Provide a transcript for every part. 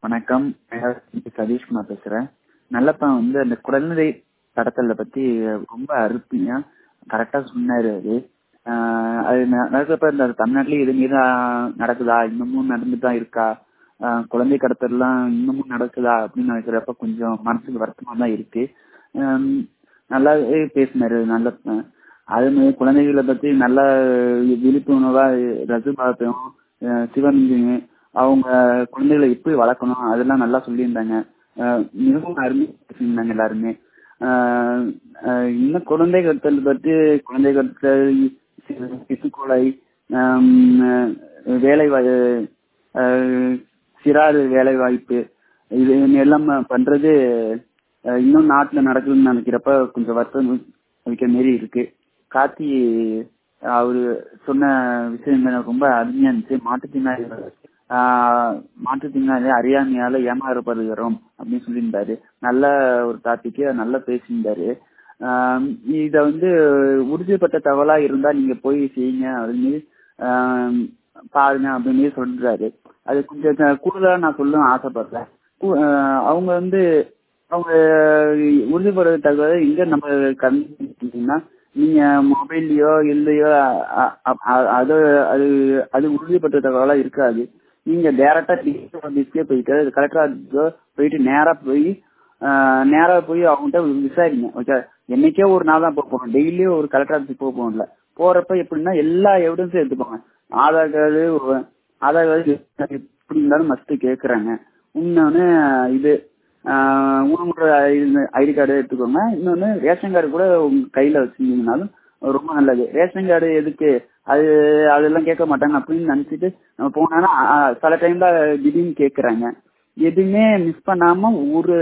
வணக்கம் சதீஷ்குமார் பேசுறேன் நல்லப்பா வந்து அந்த குழந்தை கடத்தல பத்தி ரொம்ப அருமையா கரெக்டா சொன்னாரு அது ஆஹ் அது ந- நடக்கிறப்ப இந்த தமிழ்நாட்டுல இது மீது நடக்குதா இன்னமும் நடந்துட்டு தான் இருக்கா ஆஹ் குழந்தை கடத்தல்லாம் இன்னமும் நடக்குதா அப்படின்னு நினைக்கிறப்ப கொஞ்சம் மனசுக்கு வருத்தமா தான் இருக்கு ஆம், நல்லாவே பேசினாரு நல்ல அது மாதிரி குழந்தைகளை பத்தி நல்ல விழிப்புணர்வா ரசு பாப்பையும் சிவரஞ்சனி அவங்க குழந்தைகளை எப்படி வளர்க்கணும் அதெல்லாம் நல்லா சொல்லியிருந்தாங்க ஆஹ் மிகவும் அருமையா பேசியிருந்தாங்க எல்லாருமே ஆஹ் ஆஹ் இன்னும் குழந்தை கடத்தல் பற்றி குழந்தை கடத்தல் சிசுக்கொலை ஆம், ஆஹ் வேலை வாய்- ஆஹ் சிறார் வேலை வாய்ப்பு இது எல்லாம் பண்றது ஆஹ் இன்னும் நாட்டுல நடக்குதுன்னு நினைக்கிறப்ப கொஞ்சம் வருத்தம் வைக்கிற மாரி இருக்கு கார்த்தி அவரு சொன்ன விஷயம் எனக்கு ரொம்ப அருமையா இருந்துச்சு மாற்றுத்திறனாளி ஆஹ் மாற்றுத்திறனாளி அறியாமையால ஏமாறப்படுகிறோம் அப்படின்னு சொல்லியிருந்தாரு நல்ல ஒரு டாபிக் நல்லா பேசியிருந்தாரு ஆஹ் இத வந்து உறுதிப்பட்ட தகவலா இருந்தா நீங்க போய் செய்யுங்க அப்படின்னு ஆஹ் பாருங்க அப்படின்னு சொல்றாரு அது கொஞ்சம் த- கூடுதலா நான் சொல்ல ஆசைப்படுறேன் கு- ஆஹ் அவங்க வந்து அவங்க உறுதிப்படுற தகவல் எங்க நம்ம கண்டுபிடிச்சீங்கன்னா நீங்க மொபைல்லயோ இல்லையோ அ- அ- அ- அது அது அது உறுதிப்பட்ட தகவலா இருக்காது நீங்க டைரக்டா டிஜிட்டல் ஆபீஸ்க்கே போயிட்டு கலெக்டர் போயிட்டு நேரா போய் ஆஹ் நேரா போய் அவங்ககிட்ட விசாரிங்க ஓகே என்னைக்கே ஒரு நாள் தான் போக போகணும் டெய்லியும் ஒரு கலெக்டர் ஆஃபீஸ் போக போகல போறப்ப எப்படின்னா எல்லா எவிடன்ஸும் எடுத்துப்பாங்க ஆதார் கார்டு ஆதார் கார்டு எப்படி இருந்தாலும் மஸ்ட் கேக்குறாங்க இன்னொன்னு இது ஆஹ் ஊனமுற்ற ஐடி கார்டு எடுத்துக்கோங்க இன்னொன்னு ரேஷன் கார்டு கூட உங்க கையில வச்சிருந்தீங்கனாலும் ரொம்ப நல்லது ரேஷன் கார்டு எதுக்கு அது அதெல்லாம் கேட்க மாட்டாங்க அப்படின்னு நினைச்சிட்டு நம்ம போனோம்னா ஆஹ் சில டைம்ல திடீர்னு கேக்குறாங்க எதுவுமே மிஸ் பண்ணாம ஒரு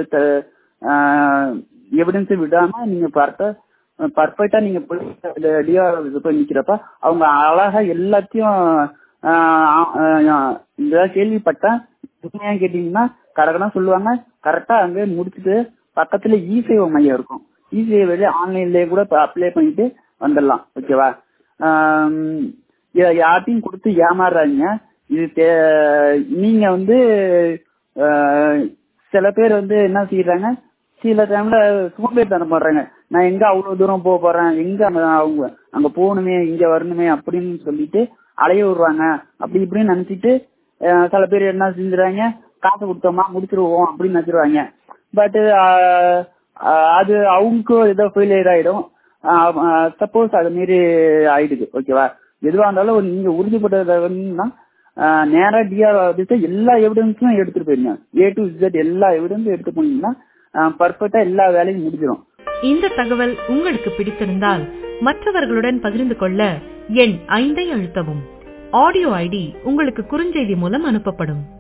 எவிடன்ஸ் விடாம நீங்க பார்த்த பர்ஃபெக்டா நீங்க போய் டிஆர் போய் நிக்கிறப்ப அவங்க அழகா எல்லாத்தையும் ஆஹ் ஆஹ் இதெல்லாம் கேள்விப்பட்டேன் உண்மையா கேட்டீங்கன்னா கரெக்டா சொல்லுவாங்க கரெக்டா அங்க முடிச்சுட்டு பக்கத்துல இ சேவை மையம் இருக்கும் இ சேவை ஆன்லைன்லயே கூட அப்ளை பண்ணிட்டு வந்துடலாம் ஓகேவா ஆம், இத யார்ட்டையும் கொடுத்து ஏமாறுறாங்க இது தே- நீங்க வந்து ஆஹ், சில பேர் வந்து என்ன செய்யறாங்க சில டைம்ல சோம்பேறித்தனம் பண்றாங்க நான் எங்க அவ்வளவு தூரம் போக போறேன் எங்க அங்க அவங்க அங்க போகணுமே இங்க வரணுமே அப்படின்னு சொல்லிட்டு அலைய விடுறாங்க அப்படி இப்படின்னு நினைச்சிட்டு அஹ், சில பேர் என்ன செஞ்சுறாங்க காசு கொடுத்தோமா முடிச்சிருவோம் அப்படின்னு நினைச்சிருவாங்க பட் அது அவங்களுக்கும் ஏதோ ஃபெயிலியர் ஆயிடும் சப்போஸ் அது மாரி ஆயிடுது ஓகேவா எதுவா இருந்தாலும் ஒரு நீங்க உறுதிப்பட்டதுன்னா நேரா டிஆர் ஆஃபீஸை எல்லா எவிடன்ஸும் எடுத்துட்டு போயிருங்க ஏ டு Z எல்லா எவிடன்ஸும் எடுத்து போனீங்கன்னா பர்ஃபெக்டா எல்லா வேலையும் முடிஞ்சிடும் இந்த தகவல் உங்களுக்கு பிடித்திருந்தால் மற்றவர்களுடன் பகிர்ந்து கொள்ள எண் ஐந்தை அழுத்தவும் ஆடியோ ஐடி உங்களுக்கு குறுஞ்செய்தி மூலம் அனுப்பப்படும்